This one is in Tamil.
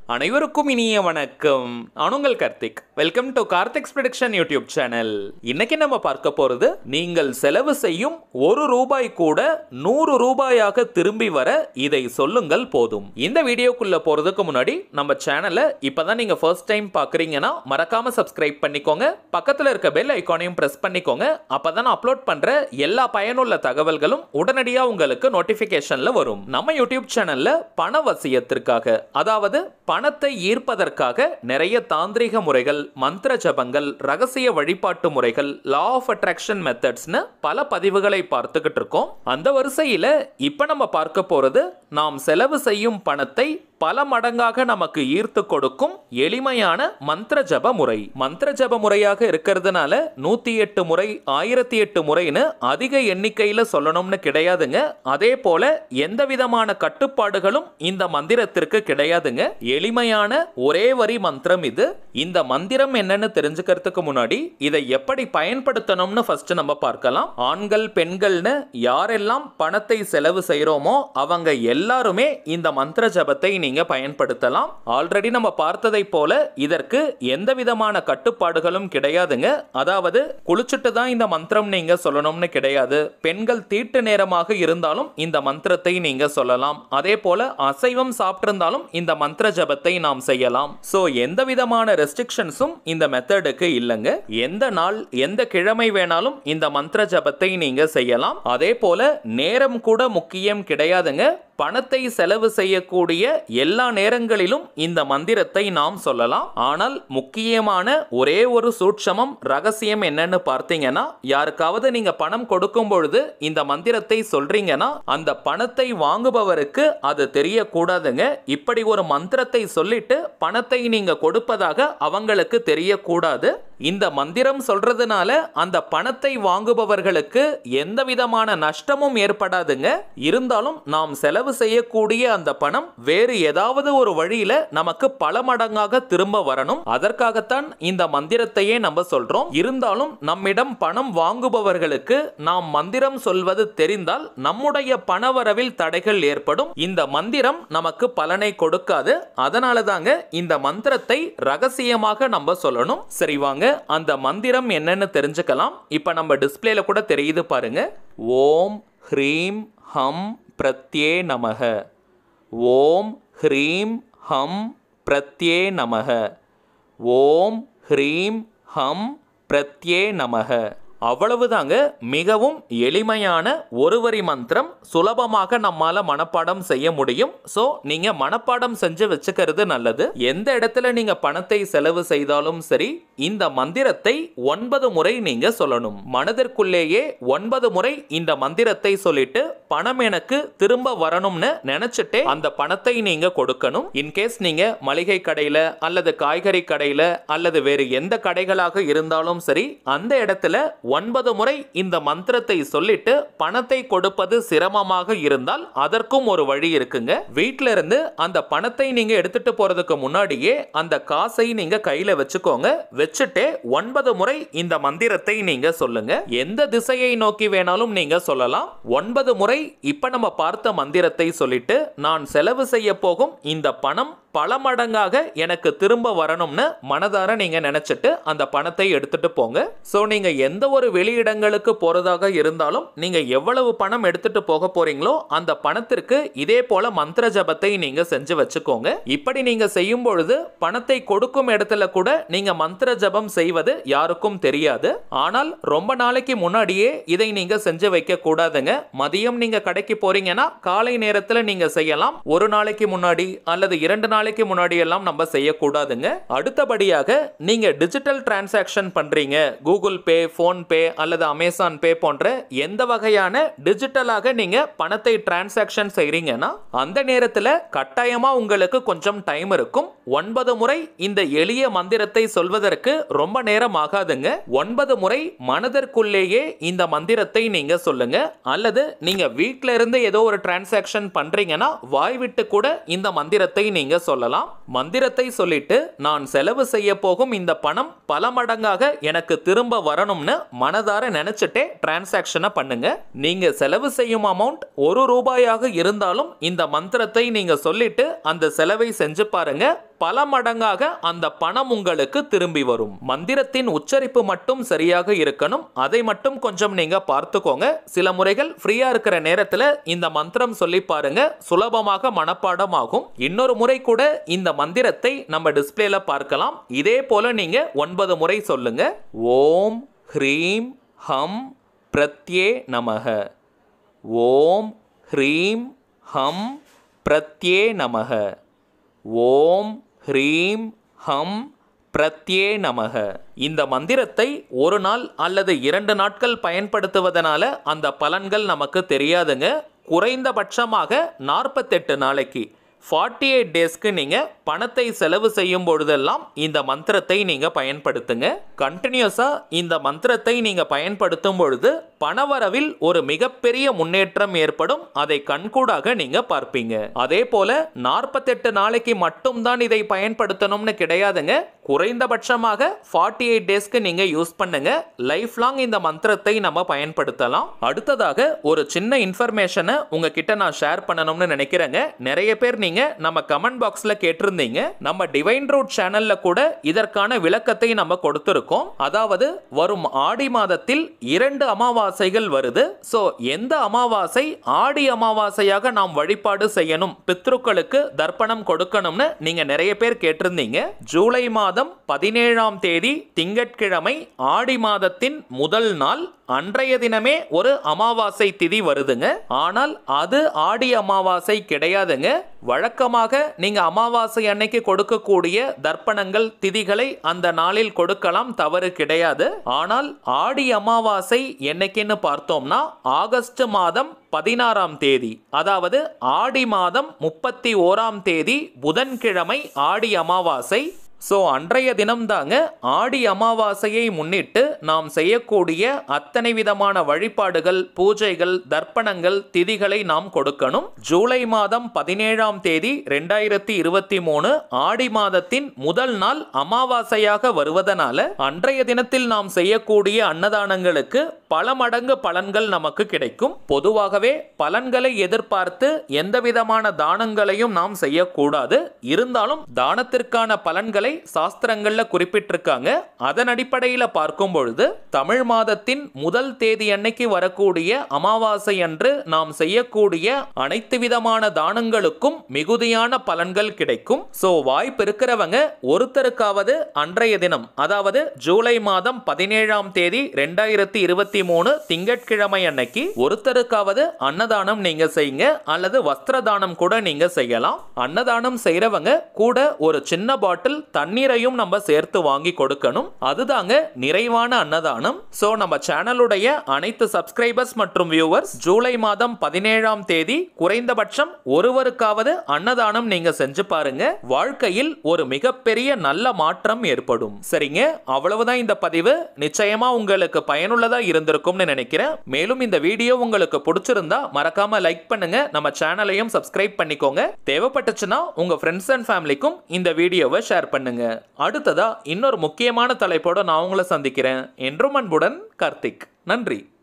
அனைவருக்கும் இனிய வணக்கம் நான் உங்கள் Karthik welcome to Karthik's prediction YouTube channel இன்னைக்கு நம்ம பார்க்க போறது நீங்கள் செலவு செய்யும் ஒரு ரூபாய் கூட நூறு ரூபாயாக திரும்பி வர இதை சொல்லுங்கள் போதும் இந்த வீடியோக்குள்ள போறதுக்கு முன்னாடி நம்ம சேனலை இப்பதான் நீங்க ஃபர்ஸ்ட் டைம் பாக்குறீங்கன்னா மறக்காம சப்ஸ்கிரைப் பண்ணிக்கோங்க பக்கத்துல இருக்க பெல் ஐகானையும் பிரஸ் பண்ணிக்கோங்க அப்பதான் நான் அப்லோட் பண்ற எல்லா பயனுள்ள தகவல்களும் உடனடியா உங்களுக்கு நோட்டிபிகேஷன்ல வரும் நம்ம யூடியூப் சேனல்ல பண வசியத்திற்காக அதாவது பணத்தை ஈர்ப்பதற்காக நிறைய தாந்திரிக முறைகள் மந்திர ஜபங்கள் ரகசிய வழிபாட்டு முறைகள் லா ஆஃப் அட்ராக்ஷன் மெத்தட்ஸ்னு பல பதிவுகளை பார்த்துக்கிட்டு இருக்கோம் அந்த வரிசையில இப்ப நம்ம பார்க்க போறது நாம் செலவு செய்யும் பணத்தை பல மடங்காக நமக்கு ஈர்த்து கொடுக்கும் எளிமையான மந்திர ஜப முறை மந்திர ஜப முறையாக இருக்கிறதுனால நூத்தி எட்டு முறை ஆயிரத்தி எட்டு முறைன்னு அதிக எண்ணிக்கையில சொல்லணும்னு கிடையாதுங்க அதே போல எந்த விதமான கட்டுப்பாடுகளும் இந்த மந்திரத்திற்கு கிடையாதுங்க எளிமையான ஒரே வரி மந்திரம் இது இந்த மந்திரம் என்னன்னு தெரிஞ்சுக்கிறதுக்கு முன்னாடி இதை எப்படி பயன்படுத்தணும்னு ஃபர்ஸ்ட் நம்ம பார்க்கலாம் ஆண்கள் பெண்கள்னு யாரெல்லாம் பணத்தை செலவு செய்றோமோ அவங்க எல்லாருமே இந்த மந்திர ஜபத்தை நீங்க பயன்படுத்தலாம் ஆல்ரெடி நம்ம பார்த்ததை போல இதற்கு எந்த விதமான கட்டுப்பாடுகளும் கிடையாதுங்க அதாவது குளிச்சுட்டு தான் இந்த மந்திரம் நீங்க சொல்லணும்னு கிடையாது பெண்கள் தீட்டு நேரமாக இருந்தாலும் இந்த மந்திரத்தை நீங்க சொல்லலாம் அதே போல அசைவம் சாப்பிட்டிருந்தாலும் இந்த மந்திர ஜபத்தை நாம் செய்யலாம் சோ எந்த விதமான ரெஸ்ட்ரிக்ஷன்ஸும் இந்த மெத்தடுக்கு இல்லைங்க எந்த நாள் எந்த கிழமை வேணாலும் இந்த மந்திர ஜபத்தை நீங்க செய்யலாம் அதே போல நேரம் கூட முக்கியம் கிடையாதுங்க பணத்தை செலவு செய்யக்கூடிய எல்லா நேரங்களிலும் இந்த மந்திரத்தை நாம் சொல்லலாம் ஆனால் முக்கியமான ஒரே ஒரு சூட்சமம் ரகசியம் என்னன்னு பார்த்தீங்கன்னா யாருக்காவது நீங்க பணம் கொடுக்கும் பொழுது இந்த மந்திரத்தை சொல்றீங்கன்னா அந்த பணத்தை வாங்குபவருக்கு அது தெரியக்கூடாதுங்க இப்படி ஒரு மந்திரத்தை சொல்லிட்டு பணத்தை நீங்க கொடுப்பதாக அவங்களுக்கு தெரியக்கூடாது இந்த மந்திரம் சொல்றதுனால அந்த பணத்தை வாங்குபவர்களுக்கு எந்த விதமான நஷ்டமும் ஏற்படாதுங்க இருந்தாலும் நாம் செலவு செய்யக்கூடிய அந்த பணம் வேறு ஏதாவது ஒரு வழியில நமக்கு பல மடங்காக திரும்ப வரணும் அதற்காகத்தான் இந்த மந்திரத்தையே நம்ம சொல்றோம் இருந்தாலும் நம்மிடம் பணம் வாங்குபவர்களுக்கு நாம் மந்திரம் சொல்வது தெரிந்தால் நம்முடைய பணவரவில் தடைகள் ஏற்படும் இந்த மந்திரம் நமக்கு பலனை கொடுக்காது அதனால தாங்க இந்த மந்திரத்தை ரகசியமாக நம்ம சொல்லணும் சரி வாங்க அந்த மந்திரம் என்னன்னு தெரிஞ்சுக்கலாம் இப்ப நம்ம டிஸ்பிளேல கூட தெரியுது பாருங்க ஓம் ஹ்ரீம் ஹம் பிரத்யே நமக ஓம் ஹ்ரீம் ஹம் பிரத்யே நமக ஓம் ஹ்ரீம் ஹம் பிரத்யே நமக அவ்வளவுதாங்க மிகவும் எளிமையான ஒரு வரி மந்திரம் சுலபமாக நம்மால மனப்பாடம் செய்ய முடியும் ஸோ நீங்க மனப்பாடம் செஞ்சு வச்சுக்கிறது நல்லது எந்த இடத்துல நீங்க பணத்தை செலவு செய்தாலும் சரி இந்த மந்திரத்தை ஒன்பது முறை நீங்க சொல்லணும் மனதிற்குள்ளேயே ஒன்பது முறை இந்த மந்திரத்தை சொல்லிட்டு பணம் எனக்கு திரும்ப வரணும்னு நினைச்சிட்டே அந்த பணத்தை நீங்க கொடுக்கணும் இன்கேஸ் நீங்க மளிகை கடையில அல்லது காய்கறி கடையில அல்லது வேறு எந்த கடைகளாக இருந்தாலும் சரி அந்த இடத்துல ஒன்பது முறை இந்த மந்திரத்தை சொல்லிட்டு பணத்தை கொடுப்பது சிரமமாக இருந்தால் அதற்கும் ஒரு வழி இருக்குங்க வீட்ல இருந்து அந்த பணத்தை நீங்க எடுத்துட்டு போறதுக்கு முன்னாடியே அந்த காசை நீங்க கையில வச்சுக்கோங்க வச்சுட்டே ஒன்பது முறை இந்த மந்திரத்தை நீங்க சொல்லுங்க எந்த திசையை நோக்கி வேணாலும் நீங்க சொல்லலாம் ஒன்பது முறை இப்ப நம்ம பார்த்த மந்திரத்தை சொல்லிட்டு நான் செலவு செய்ய போகும் இந்த பணம் பல மடங்காக எனக்கு திரும்ப வரணும்னு மனதார நீங்க நினைச்சிட்டு அந்த பணத்தை எடுத்துட்டு போங்க ஸோ நீங்க எந்த ஒரு வெளியிடங்களுக்கு போறதாக இருந்தாலும் நீங்க எவ்வளவு பணம் எடுத்துட்டு போக போறீங்களோ அந்த பணத்திற்கு இதே போல மந்திர ஜபத்தை நீங்க செஞ்சு வச்சுக்கோங்க இப்படி நீங்க செய்யும் பொழுது பணத்தை கொடுக்கும் இடத்துல கூட நீங்க மந்திர ஜபம் செய்வது யாருக்கும் தெரியாது ஆனால் ரொம்ப நாளைக்கு முன்னாடியே இதை நீங்க செஞ்சு வைக்க கூடாதுங்க மதியம் நீங்க கடைக்கு போறீங்கன்னா காலை நேரத்துல நீங்க செய்யலாம் ஒரு நாளைக்கு முன்னாடி அல்லது இரண்டு நாள் நாளைக்கு முன்னாடி எல்லாம் நம்ம செய்யக்கூடாதுங்க அடுத்தபடியாக நீங்க டிஜிட்டல் டிரான்சாக்ஷன் பண்றீங்க கூகுள் பே போன் பே அல்லது அமேசான் பே போன்ற எந்த வகையான டிஜிட்டலாக நீங்க பணத்தை டிரான்சாக்ஷன் செய்றீங்கன்னா அந்த நேரத்துல கட்டாயமா உங்களுக்கு கொஞ்சம் டைம் இருக்கும் ஒன்பது முறை இந்த எளிய மந்திரத்தை சொல்வதற்கு ரொம்ப நேரம் ஆகாதுங்க ஒன்பது முறை மனதிற்குள்ளேயே இந்த மந்திரத்தை நீங்க சொல்லுங்க அல்லது நீங்க வீட்ல இருந்து ஏதோ ஒரு டிரான்சாக்ஷன் பண்றீங்கன்னா வாய் விட்டு கூட இந்த மந்திரத்தை நீங்க சொல்லலாம் மந்திரத்தை சொல்லிட்டு நான் செலவு செய்ய போகும் இந்த பணம் பல மடங்காக எனக்கு திரும்ப வரணும்னு மனதார நினைச்சிட்டே டிரான்சாக்ஷனை பண்ணுங்க நீங்க செலவு செய்யும் அமௌண்ட் ஒரு ரூபாயாக இருந்தாலும் இந்த மந்திரத்தை நீங்க சொல்லிட்டு அந்த செலவை செஞ்சு பாருங்க பல மடங்காக அந்த பணம் உங்களுக்கு திரும்பி வரும் மந்திரத்தின் உச்சரிப்பு மட்டும் சரியாக இருக்கணும் அதை மட்டும் கொஞ்சம் நீங்க பார்த்துக்கோங்க சில முறைகள் ஃப்ரீயா இருக்கிற நேரத்துல இந்த மந்திரம் சொல்லி பாருங்க சுலபமாக மனப்பாடம் ஆகும் இன்னொரு முறை கூட இந்த மந்திரத்தை நம்ம டிஸ்பிளேல பார்க்கலாம் இதே போல நீங்க ஒன்பது முறை சொல்லுங்க ஓம் ஹ்ரீம் ஹம் பிரத்யே நமக ஓம் ஹ்ரீம் ஹம் பிரத்யே நமக ஓம் ஹ்ரீம் ஹம் பிரத்யே நமக இந்த மந்திரத்தை ஒரு நாள் அல்லது இரண்டு நாட்கள் பயன்படுத்துவதனால அந்த பலன்கள் நமக்கு தெரியாதுங்க குறைந்தபட்சமாக நாற்பத்தெட்டு நாளைக்கு ஃபார்ட்டி எயிட் டேஸ்க்கு நீங்கள் பணத்தை செலவு செய்யும் பொழுதெல்லாம் இந்த மந்திரத்தை நீங்கள் பயன்படுத்துங்க கண்டினியூஸாக இந்த மந்திரத்தை நீங்கள் பயன்படுத்தும் பொழுது பணவரவில் ஒரு மிகப்பெரிய முன்னேற்றம் ஏற்படும் அதை கண்கூடாக நீங்கள் பார்ப்பீங்க அதே போல நாற்பத்தெட்டு நாளைக்கு மட்டும்தான் இதை பயன்படுத்தணும்னு கிடையாதுங்க குறைந்தபட்சமாக ஃபார்ட்டி எயிட் டேஸ்க்கு நீங்கள் யூஸ் பண்ணுங்க லைஃப் லாங் இந்த மந்திரத்தை நம்ம பயன்படுத்தலாம் அடுத்ததாக ஒரு சின்ன இன்ஃபர்மேஷனை உங்ககிட்ட நான் ஷேர் பண்ணணும்னு நினைக்கிறேங்க நிறைய பேர் நீங்க நம்ம கமெண்ட் பாக்ஸ்ல கேட்டிருந்தீங்க நம்ம டிவைன் ரூட் சேனல்ல கூட இதற்கான விளக்கத்தை நம்ம கொடுத்திருக்கோம் அதாவது வரும் ஆடி மாதத்தில் இரண்டு அமாவாசைகள் வருது சோ எந்த அமாவாசை ஆடி அமாவாசையாக நாம் வழிபாடு செய்யணும் பித்ருக்களுக்கு தர்ப்பணம் கொடுக்கணும்னு நீங்க நிறைய பேர் கேட்டிருந்தீங்க ஜூலை மாதம் பதினேழாம் தேதி திங்கட்கிழமை ஆடி மாதத்தின் முதல் நாள் அன்றைய தினமே ஒரு அமாவாசை திதி வருதுங்க ஆனால் அது ஆடி அமாவாசை கிடையாதுங்க வழக்கமாக நீங்க அமாவாசை அன்னைக்கு கொடுக்கக்கூடிய தர்ப்பணங்கள் திதிகளை அந்த நாளில் கொடுக்கலாம் தவறு கிடையாது ஆனால் ஆடி அமாவாசை என்னைக்குன்னு பார்த்தோம்னா ஆகஸ்ட் மாதம் பதினாறாம் தேதி அதாவது ஆடி மாதம் முப்பத்தி ஓராம் தேதி புதன்கிழமை ஆடி அமாவாசை ஸோ அன்றைய தினம்தாங்க ஆடி அமாவாசையை முன்னிட்டு நாம் செய்யக்கூடிய அத்தனை விதமான வழிபாடுகள் பூஜைகள் தர்ப்பணங்கள் திதிகளை நாம் கொடுக்கணும் ஜூலை மாதம் பதினேழாம் தேதி ரெண்டாயிரத்தி இருபத்தி மூணு ஆடி மாதத்தின் முதல் நாள் அமாவாசையாக வருவதனால அன்றைய தினத்தில் நாம் செய்யக்கூடிய அன்னதானங்களுக்கு பல மடங்கு பலன்கள் நமக்கு கிடைக்கும் பொதுவாகவே பலன்களை எதிர்பார்த்து எந்த விதமான தானங்களையும் நாம் செய்யக்கூடாது இருந்தாலும் தானத்திற்கான பலன்களை சாஸ்திரங்கள்ல குறிப்பிட்டிருக்காங்க அதன் அடிப்படையில் பார்க்கும் பொழுது தமிழ் மாதத்தின் முதல் தேதி அன்னைக்கு வரக்கூடிய அமாவாசை அன்று நாம் செய்யக்கூடிய அனைத்து விதமான தானங்களுக்கும் மிகுதியான பலன்கள் கிடைக்கும் சோ வாய்ப்பு இருக்கிறவங்க ஒருத்தருக்காவது அன்றைய தினம் அதாவது ஜூலை மாதம் பதினேழாம் தேதி ரெண்டாயிரத்தி இருபத்தி மூணு திங்கட்கிழமை அன்னைக்கு ஒருத்தருக்காவது அன்னதானம் நீங்க செய்யுங்க அல்லது வஸ்திர தானம் கூட நீங்க செய்யலாம் அன்னதானம் செய்யறவங்க கூட ஒரு சின்ன பாட்டில் தண்ணீரையும் நம்ம சேர்த்து வாங்கி கொடுக்கணும் அதுதாங்க நிறைவான அன்னதானம் சோ நம்ம சேனலுடைய அனைத்து சப்ஸ்கிரைபர்ஸ் மற்றும் வியூவர்ஸ் ஜூலை மாதம் பதினேழாம் தேதி குறைந்தபட்சம் ஒருவருக்காவது அன்னதானம் நீங்க செஞ்சு பாருங்க வாழ்க்கையில் ஒரு மிகப்பெரிய நல்ல மாற்றம் ஏற்படும் சரிங்க அவ்வளவுதான் இந்த பதிவு நிச்சயமா உங்களுக்கு பயனுள்ளதா இருந்திருக்கும்னு நினைக்கிறேன் மேலும் இந்த வீடியோ உங்களுக்கு பிடிச்சிருந்தா மறக்காம லைக் பண்ணுங்க நம்ம சேனலையும் சப்ஸ்கிரைப் பண்ணிக்கோங்க தேவைப்பட்டுச்சுன்னா உங்க ஃப்ரெண்ட்ஸ் அண்ட் ஃபேமிலிக்கும் இந்த வீடியோவை ஷேர் பண்ணுங்க அடுத்ததா இன்னொரு முக்கியமான தலைப்போட நான் உங்களை சந்திக்கிறேன் என்றும் அன்புடன் கார்த்திக் நன்றி